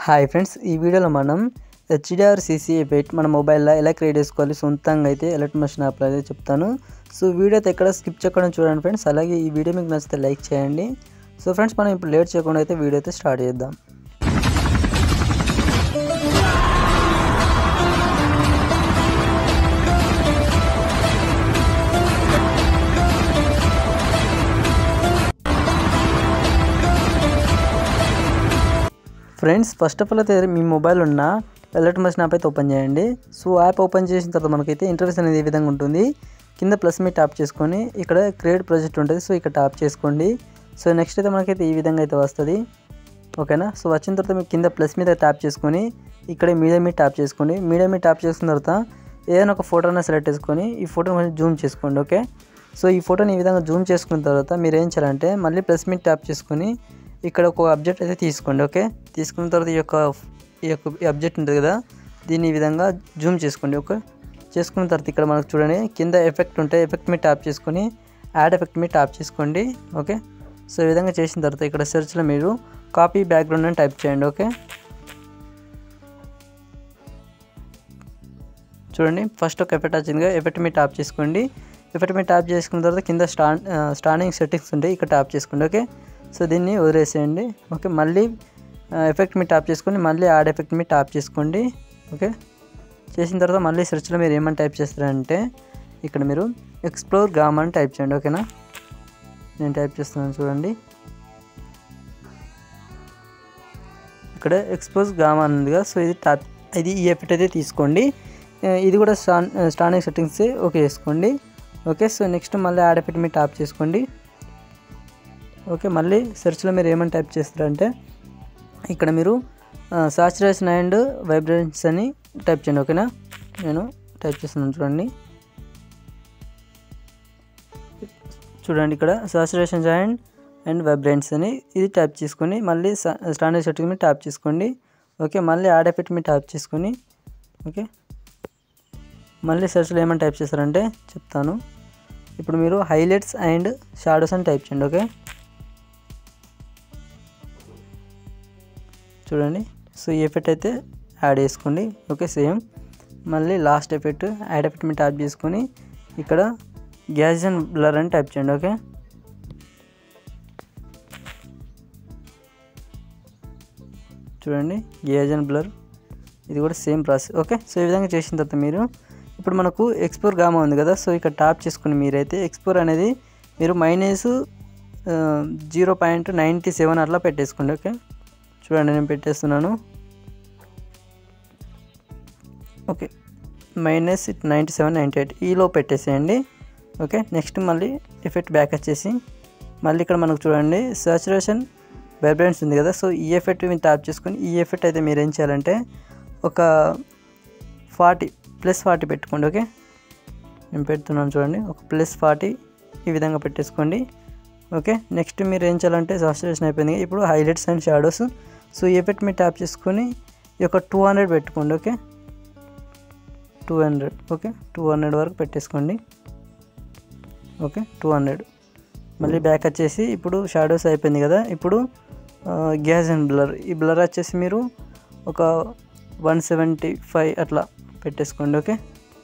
hi friends ఈ వీడియోలో మనం హెచ్డిఆర్ సీసీ ఎఫెక్ట్ మన మొబైల్లో ఎలా క్రియేట్ చేసుకోవాలి సొంతంగా అయితే ఎలక్ట్ మషిన్ యాప్లో అయితే చెప్తాను సో వీడియో అయితే ఎక్కడ స్కిప్ చేయకుండా చూడండి ఫ్రెండ్స్ అలాగే ఈ వీడియో మీకు నచ్చితే లైక్ చేయండి సో ఫ్రెండ్స్ మనం ఇప్పుడు లేట్ చేయకుండా అయితే వీడియో అయితే స్టార్ట్ చేద్దాం ఫ్రెండ్స్ ఫస్ట్ ఆఫ్ ఆల్ అయితే మీ మొబైల్ ఉన్న ఎలర్ట్ మషిన్ యాప్ అయితే ఓపెన్ చేయండి సో యాప్ ఓపెన్ చేసిన తర్వాత మనకైతే ఇంటర్ఫేస్ అనేది ఈ విధంగా ఉంటుంది కింద ప్లస్ మీద ట్యాప్ చేసుకొని ఇక్కడ క్రియేట్ ప్రాజెక్ట్ ఉంటుంది సో ఇక్కడ ట్యాప్ చేసుకోండి సో నెక్స్ట్ అయితే మనకైతే ఈ విధంగా అయితే వస్తుంది ఓకేనా సో వచ్చిన తర్వాత మీకు కింద ప్లస్ మీద ట్యాప్ చేసుకొని ఇక్కడ మీడియా మీద ట్యాప్ చేసుకోండి మీడియా మీద ట్యాప్ చేసుకున్న తర్వాత ఏదైనా ఒక ఫోటోని సెలెక్ట్ చేసుకొని ఈ ఫోటోని కొంచెం జూమ్ చేసుకోండి ఓకే సో ఈ ఫోటోని ఈ విధంగా జూమ్ చేసుకున్న తర్వాత మీరు ఏం చేయాలంటే మళ్ళీ ప్లస్ మీద ట్యాప్ చేసుకొని ఇక్కడ ఒక అబ్జెక్ట్ అయితే తీసుకోండి ఓకే తీసుకున్న తర్వాత ఈ యొక్క ఈ యొక్క ఈ అబ్జెక్ట్ ఉంటుంది కదా దీన్ని ఈ విధంగా జూమ్ చేసుకోండి ఓకే చేసుకున్న తర్వాత ఇక్కడ మనకు చూడండి కింద ఎఫెక్ట్ ఉంటే ఎఫెక్ట్ మీద ట్యాప్ చేసుకొని యాడ్ ఎఫెక్ట్ మీద ట్యాప్ చేసుకోండి ఓకే సో ఈ విధంగా చేసిన తర్వాత ఇక్కడ సెర్చ్లో మీరు కాపీ బ్యాక్గ్రౌండ్ అని టైప్ చేయండి ఓకే చూడండి ఫస్ట్ ఒక ఎఫెక్ట్ వచ్చిందిగా ఎఫెక్ట్ మీద ట్యాప్ చేసుకోండి ఎఫెక్ట్ మీద ట్యాప్ చేసుకున్న తర్వాత కింద స్టా స్టాండింగ్ సెట్టింగ్స్ ఉంటాయి ఇక్కడ ట్యాప్ చేసుకోండి ఓకే సో దీన్ని వదిలేసేయండి ఓకే మళ్ళీ ఎఫెక్ట్ మీద ట్యాప్ చేసుకొని మళ్ళీ యాడ్ ఎఫెక్ట్ మీద ట్యాప్ చేసుకోండి ఓకే చేసిన తర్వాత మళ్ళీ సెర్చ్లో మీరు ఏమని టైప్ చేస్తారంటే ఇక్కడ మీరు ఎక్స్ప్లోర్ గామ్ అని టైప్ చేయండి ఓకేనా నేను టైప్ చేస్తున్నాను చూడండి ఇక్కడ ఎక్స్పోజ్ గామా అని ఉందిగా సో ఇది ట్యాప్ ఇది ఈ ఎఫెక్ట్ అయితే తీసుకోండి ఇది కూడా స్టాన్ స్టాండింగ్ సెట్టింగ్స్ ఓకే చేసుకోండి ఓకే సో నెక్స్ట్ మళ్ళీ యాడ్ ఎఫెక్ట్ మీద ట్యాప్ చేసుకోండి ఓకే మళ్ళీ సెర్చ్లో మీరు ఏమని టైప్ చేస్తారంటే ఇక్కడ మీరు సాచురేషన్ అండ్ వైబ్రెన్స్ అని టైప్ చేయండి ఓకేనా నేను టైప్ చేస్తున్నాను చూడండి చూడండి ఇక్కడ సాచురేషన్ అండ్ అండ్ వైబ్రెన్స్ అని ఇది ట్యాప్ చేసుకొని మళ్ళీ స్టాండర్డ్ సెట్టింగ్ మీద ట్యాప్ చేసుకోండి ఓకే మళ్ళీ యాడ్ ఎఫెక్ట్ మీద ట్యాప్ చేసుకొని ఓకే మళ్ళీ సెర్చ్లో ఏమని టైప్ చేస్తారంటే చెప్తాను ఇప్పుడు మీరు హైలైట్స్ అండ్ షాడోస్ అని టైప్ చేయండి ఓకే చూడండి సో ఈ ఎఫెక్ట్ అయితే యాడ్ చేసుకోండి ఓకే సేమ్ మళ్ళీ లాస్ట్ ఎఫెక్ట్ యాడ్ ఎఫెక్ట్ మీద ట్యాప్ చేసుకొని ఇక్కడ గ్యాస్ అండ్ బ్లర్ అని టైప్ చేయండి ఓకే చూడండి గ్యాజ్ అండ్ బ్లర్ ఇది కూడా సేమ్ ప్రాసెస్ ఓకే సో ఈ విధంగా చేసిన తర్వాత మీరు ఇప్పుడు మనకు ఎక్స్పోర్ గామా ఉంది కదా సో ఇక్కడ ట్యాప్ చేసుకుని మీరైతే ఎక్స్పోర్ అనేది మీరు minus zero point ninety seven అట్లా పెట్టేసుకోండి ఓకే చూడండి నేను పెట్టేస్తున్నాను okay minus ninety seven ninety eight ఈలో పెట్టేసేయండి ఓకే నెక్స్ట్ మళ్ళీ ఎఫెక్ట్ బ్యాక్ వచ్చేసి మళ్ళీ ఇక్కడ మనకు చూడండి సాచురేషన్ వైబ్రెన్స్ ఉంది కదా సో ఈ ఎఫెక్ట్ మీరు ట్యాప్ చేసుకొని ఈ ఎఫెక్ట్ అయితే మీరు ఏం చేయాలంటే ఒక ఫార్టీ ప్లస్ ఫార్టీ పెట్టుకోండి ఓకే నేను పెడుతున్నాను చూడండి ఒక ప్లస్ ఫార్టీ ఈ విధంగా పెట్టేసుకోండి ఓకే నెక్స్ట్ మీరు ఏం చేయాలంటే సాచురేషన్ అయిపోయింది ఇప్పుడు హైలైట్స్ అండ్ షాడోస్ సో ఈ ఎఫెక్ట్ మీరు ట్యాప్ చేసుకొని ఈ యొక్క టూ హండ్రెడ్ పెట్టుకోండి okay two hundred okay two hundred వరకు పెట్టేసుకోండి ఓకే టూ హండ్రెడ్ మళ్ళీ బ్యాక్ వచ్చేసి ఇప్పుడు షాడోస్ అయిపోయింది కదా ఇప్పుడు గ్యాస్ అండ్ బ్లర్ ఈ బ్లర్ వచ్చేసి మీరు ఒక వన్ సెవెంటీ ఫైవ్ అట్లా పెట్టేసుకోండి okay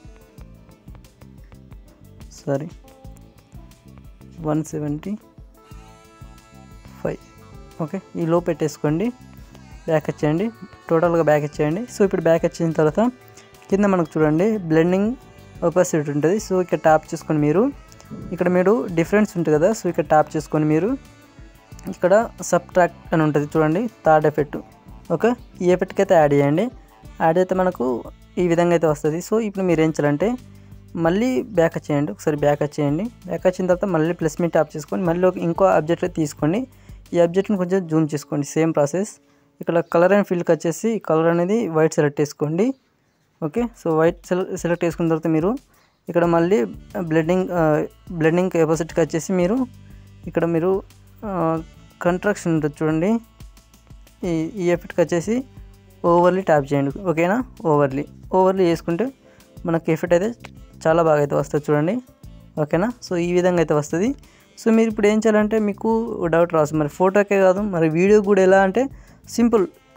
sorry one seventy five okay ఈ లో పెట్టేసుకోండి బ్యాక్ వచ్చేయండి టోటల్గా బ్యాక్ వచ్చేయండి సో ఇప్పుడు బ్యాక్ వచ్చిన తర్వాత కింద మనకు చూడండి బ్లెండింగ్ ఒపాసిటీ ఉంటుంది సో ఇక్కడ ట్యాప్ చేసుకొని మీరు ఇక్కడ మీరు డిఫరెన్స్ ఉంటుంది కదా సో ఇక్కడ ట్యాప్ చేసుకొని మీరు ఇక్కడ సబ్ట్రాక్ట్ అని ఉంటుంది చూడండి థర్డ్ ఎఫెక్ట్ ఓకే ఈ ఎఫెక్ట్కి అయితే యాడ్ చేయండి యాడ్ అయితే మనకు ఈ విధంగా అయితే వస్తుంది సో ఇప్పుడు మీరు ఏం చేయాలంటే మళ్ళీ బ్యాక్ వచ్చేయండి ఒకసారి బ్యాక్ వచ్చేయండి బ్యాక్ వచ్చిన తర్వాత మళ్ళీ ప్లస్ మీ ట్యాప్ చేసుకొని మళ్ళీ ఒక ఇంకో అబ్జెక్ట్ తీసుకోండి ఈ అబ్జెక్ట్ని కొంచెం జూమ్ చేసుకోండి సేమ్ ప్రాసెస్ ఇక్కడ కలర్ అండ్ ఫీల్డ్కి వచ్చేసి కలర్ అనేది వైట్ సెలెక్ట్ చేసుకోండి ఓకే సో వైట్ సెలెక్ట్ చేసుకున్న తర్వాత మీరు ఇక్కడ మళ్ళీ బ్లెండింగ్ బ్లెండింగ్ కెపాసిటీకి వచ్చేసి మీరు ఇక్కడ మీరు కంట్రాక్షన్ ఉంటుంది చూడండి ఈ ఈ ఎఫెక్ట్కి వచ్చేసి ఓవర్లీ ట్యాప్ చేయండి ఓకేనా ఓవర్లీ ఓవర్లీ చేసుకుంటే మనకి ఎఫెక్ట్ అయితే చాలా బాగా అయితే వస్తుంది చూడండి ఓకేనా సో ఈ విధంగా అయితే వస్తుంది సో మీరు ఇప్పుడు ఏం చేయాలంటే మీకు డౌట్ రాసు మరి ఫోటోకే కాదు మరి వీడియో కూడా ఎలా అంటే సింపుల్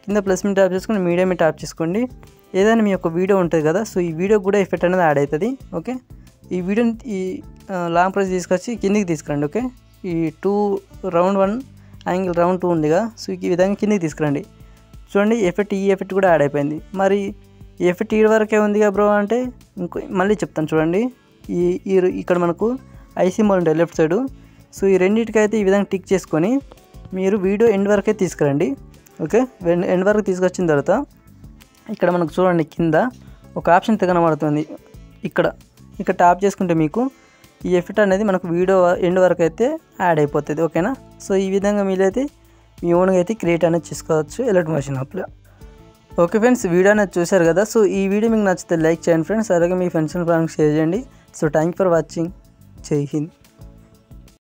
కింద ప్లస్ మీద ట్యాప్ చేసుకొని మీడియం మీద ట్యాప్ చేసుకోండి ఏదైనా మీ యొక్క వీడియో ఉంటుంది కదా సో ఈ వీడియో కూడా ఎఫెక్ట్ అనేది యాడ్ అవుతుంది ఓకే ఈ వీడియోని ఈ లాంగ్ ప్రెస్ తీసుకొచ్చి కిందికి తీసుకురండి ఓకే ఈ two round one angle round two ఉందిగా సో ఈ విధంగా కిందికి తీసుకురండి చూడండి ఎఫెక్ట్ ఈ ఎఫెక్ట్ కూడా యాడ్ అయిపోయింది మరి ఈ ఎఫెక్ట్ ఈ వరకే ఉందిగా బ్రో అంటే ఇంకో మళ్ళీ చెప్తాను చూడండి ఈ ఈ ఇక్కడ మనకు ఐసీ మోల్ ఉంటుంది లెఫ్ట్ సైడు సో ఈ రెండింటికైతే ఈ విధంగా టిక్ చేసుకొని మీరు వీడియో ఎండ్ వరకే తీసుకురండి ఓకే ఎండ్ వరకు తీసుకొచ్చిన తర్వాత ఇక్కడ మనకు చూడండి కింద ఒక ఆప్షన్ కనబడుతుంది ఇక్కడ ఇక్కడ ట్యాప్ చేసుకుంటే మీకు ఈ ఎఫెక్ట్ అనేది మనకు వీడియో ఎండ్ వరకు అయితే యాడ్ అయిపోతుంది ఓకేనా సో ఈ విధంగా మీరైతే మీ ఓన్గా అయితే క్రియేట్ అనేది చేసుకోవచ్చు ఎలక్ట్ మోషన్ యాప్లో ఓకే ఫ్రెండ్స్ వీడియో అనేది చూశారు కదా సో ఈ వీడియో మీకు నచ్చితే లైక్ చేయండి ఫ్రెండ్స్ అలాగే మీ ఫ్రెండ్స్ ఫ్రెండ్స్ షేర్ చేయండి సో థ్యాంక్ ఫర్ వాచింగ్ జై హింద్